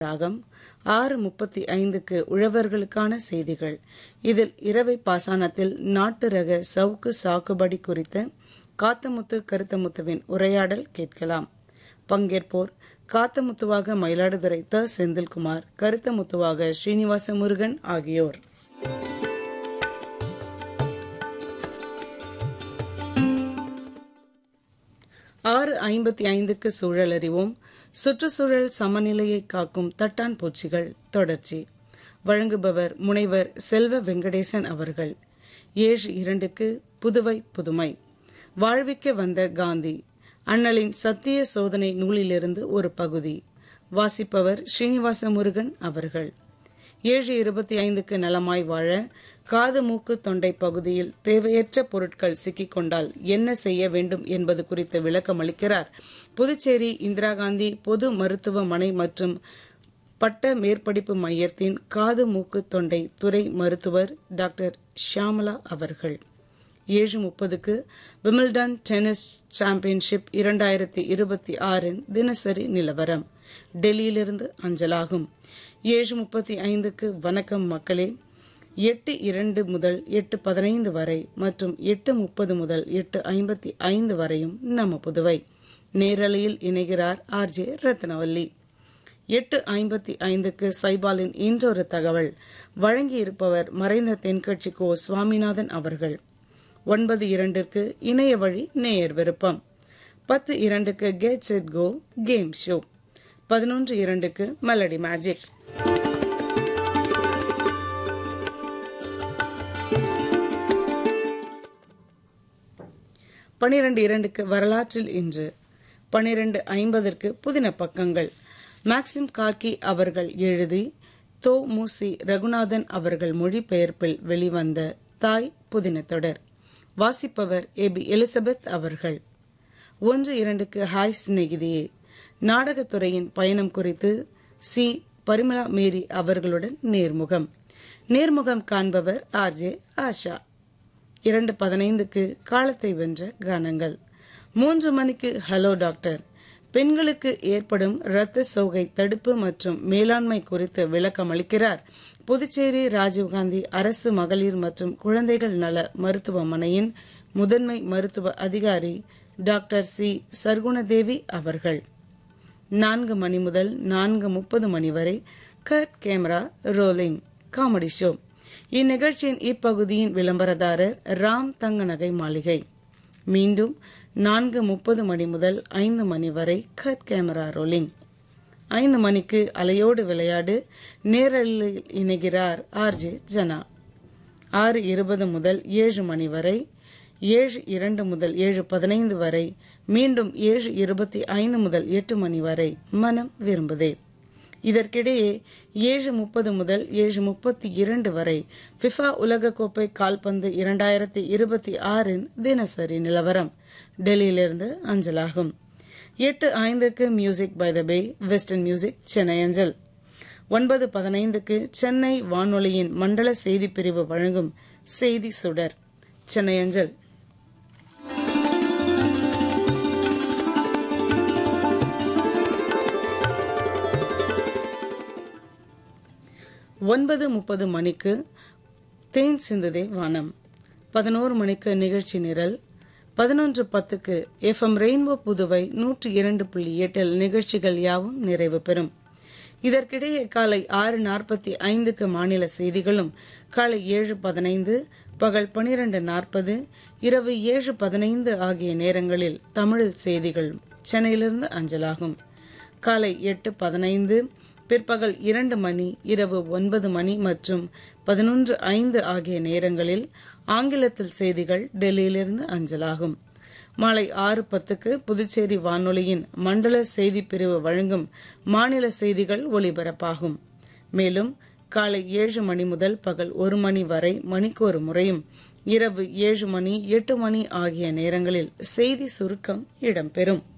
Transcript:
ராகம் ஆறு முப்பத்தி ஐந்துக்கு உழவர்களுக்கான செய்திகள் இதில் இரவை பாசானத்தில் நாட்டு ரக சவுக்கு சாகுபடி குறித்த காத்தமுத்து கருத்தமுத்துவின் உரையாடல் கேட்கலாம் பங்கேற்போர் காத்தமுத்துவாக மயிலாடுதுறை த செந்தில்குமார் கருத்தமுத்துவாக ஸ்ரீனிவாச முருகன் ஆகியோர் ஆறு ஐம்பத்தி ஐந்துக்கு சூழல் அறிவோம் சுற்றுச்சூழல் சமநிலையை காக்கும் தட்டான் பூச்சிகள் தொடர்ச்சி வழங்குபவர் முனைவர் செல்வ வெங்கடேசன் அவர்கள் ஏழு இரண்டுக்கு புதுவை புதுமை வாழ்விக்க வந்த காந்தி அண்ணலின் சத்திய சோதனை நூலிலிருந்து ஒரு பகுதி வாசிப்பவர் ஸ்ரீனிவாச முருகன் அவர்கள் ஏழு இருபத்தி ஐந்துக்கு நலமாய் வாழ காது மூக்கு தொண்டை பகுதியில் தேவையற்ற பொருட்கள் சிக்கிக்கொண்டால் என்ன செய்ய வேண்டும் என்பது குறித்து விளக்கம் அளிக்கிறார் புதுச்சேரி இந்திரா காந்தி பொது மருத்துவமனை மற்றும் பட்ட மேற்படிப்பு மையத்தின் காது மூக்கு தொண்டை துறை மருத்துவர் டாக்டர் ஷியாமலா அவர்கள் ஏழு முப்பதுக்கு விமில்டன் டென்னிஸ் சாம்பியன்ஷிப் இரண்டாயிரத்தி இருபத்தி ஆறின் தினசரி நிலவரம் டெல்லியிலிருந்து அஞ்சலாகும் ஏழு முப்பத்தி ஐந்துக்கு வணக்கம் மக்களே எட்டு இரண்டு முதல் எட்டு பதினைந்து வரை மற்றும் எட்டு முப்பது முதல் எட்டு ஐம்பத்தி ஐந்து வரையும் நம்ம புதுவை நேரலையில் இணைகிறார் ஆர்ஜே ரத்னவல்லி எட்டு ஐம்பத்தி ஐந்துக்கு சைபாலின் இன்றொரு தகவல் வழங்கியிருப்பவர் மறைந்த தென்கட்சி கோ சுவாமிநாதன் அவர்கள் ஒன்பது இரண்டிற்கு இணைய வழி நேயர் விருப்பம் பத்து இரண்டுக்கு get set go game show பதினொன்று இரண்டுக்கு மெலடி மேஜிக் பனிரெண்டு இரண்டுக்கு வரலாற்றில் இன்று பனிரெண்டு ஐம்பதற்கு புதின பக்கங்கள் மேக்சிம் கார்கி அவர்கள் எழுதி தோ மூசி ரகுநாதன் அவர்கள் மொழிபெயர்ப்பில் வெளிவந்த தாய் புதின தொடர் வாசிப்பவர் ஏ பி எலிசபெத் அவர்கள் ஒன்று இரண்டுக்கு ஹாய் சிநேகிதியே நாடகத்துறையின் பயணம் குறித்து சி பரிமளா மேரி அவர்களுடன் நேர்முகம் நேர்முகம் காண்பவர் ஆர்ஜே ஆஷா இரண்டு பதினைந்துக்கு காலத்தை வென்ற கானங்கள் மூன்று மணிக்கு ஹலோ டாக்டர் பெண்களுக்கு ஏற்படும் இரத்த சோகை தடுப்பு மற்றும் மேலாண்மை குறித்து விளக்கம் அளிக்கிறார் புதுச்சேரி ராஜீவ்காந்தி அரசு மகளிர் மற்றும் குழந்தைகள் நல மருத்துவமனையின் முதன்மை மருத்துவ அதிகாரி டாக்டர் சி சர்குணதேவி அவர்கள் நான்கு மணி முதல் நான்கு முப்பது மணி வரை cut camera rolling comedy show இந்நிகழ்ச்சியின் இப்பகுதியின் விளம்பரதாரர் ராம் தங்க நகை மாளிகை மீண்டும் நான்கு முப்பது மணி முதல் ஐந்து மணி வரை கட் கேமரா ரோலிங் ஐந்து மணிக்கு அலையோடு விளையாடு நேரலில் இணைகிறார் ஆர்ஜே ஜனா ஆறு இருபது முதல் ஏழு மணி வரை ஏழு இரண்டு முதல் ஏழு பதினைந்து வரை மீண்டும் ஏழு இருபத்தி ஐந்து முதல் எட்டு மணி வரை மனம் விரும்புதே இதற்கிடையே ஏழு முப்பது முதல் ஏழு முப்பத்தி இரண்டு வரை ஃபிஃபா உலகக்கோப்பை கால்பந்து இரண்டாயிரத்தி இருபத்தி ஆறின் தினசரி நிலவரம் டெல்லியிலிருந்து அஞ்சலாகும் எட்டு ஐந்துக்கு music by the bay western music Chennai அஞ்சல் ஒன்பது பதினைந்துக்கு சென்னை வானொலியின் மண்டல செய்திப் பிரிவு வழங்கும் செய்தி சுடர் சென்னை அஞ்சல் ஒன்பது முப்பது மணிக்கு தேன் சிந்துதே வானம் பதினோரு மணிக்கு நிகழ்ச்சி நிரல் பதினொன்று பத்துக்கு எஃப் எம் ரெயின்போ புதுவை நூற்றி இரண்டு புள்ளி எட்டில் நிகழ்ச்சிகள் யாவும் நிறைவு பெறும் இதற்கிடையே காலை ஆறு நாற்பத்தி ஐந்துக்கு மாநில செய்திகளும் காலை ஏழு பதினைந்து பகல் பனிரெண்டு நாற்பது இரவு ஏழு பதினைந்து ஆகிய நேரங்களில் தமிழில் செய்திகள் சென்னையிலிருந்து அஞ்சலாகும் காலை எட்டு பதினைந்து பிற்பகல் இரண்டு மணி இரவு ஒன்பது மணி மற்றும் பதினொன்று ஐந்து ஆகிய நேரங்களில் ஆங்கிலத்தில் செய்திகள் டெல்லியிலிருந்து அஞ்சலாகும் மாலை ஆறு பத்துக்கு புதுச்சேரி வானொலியின் மண்டல செய்தி பிரிவு வழங்கும் மாநில செய்திகள் ஒலிபரப்பாகும் மேலும் காலை ஏழு மணி முதல் பகல் ஒரு மணி வரை மணிக்கு ஒரு முறையும் இரவு ஏழு மணி எட்டு மணி ஆகிய நேரங்களில் செய்தி சுருக்கம் இடம்பெறும்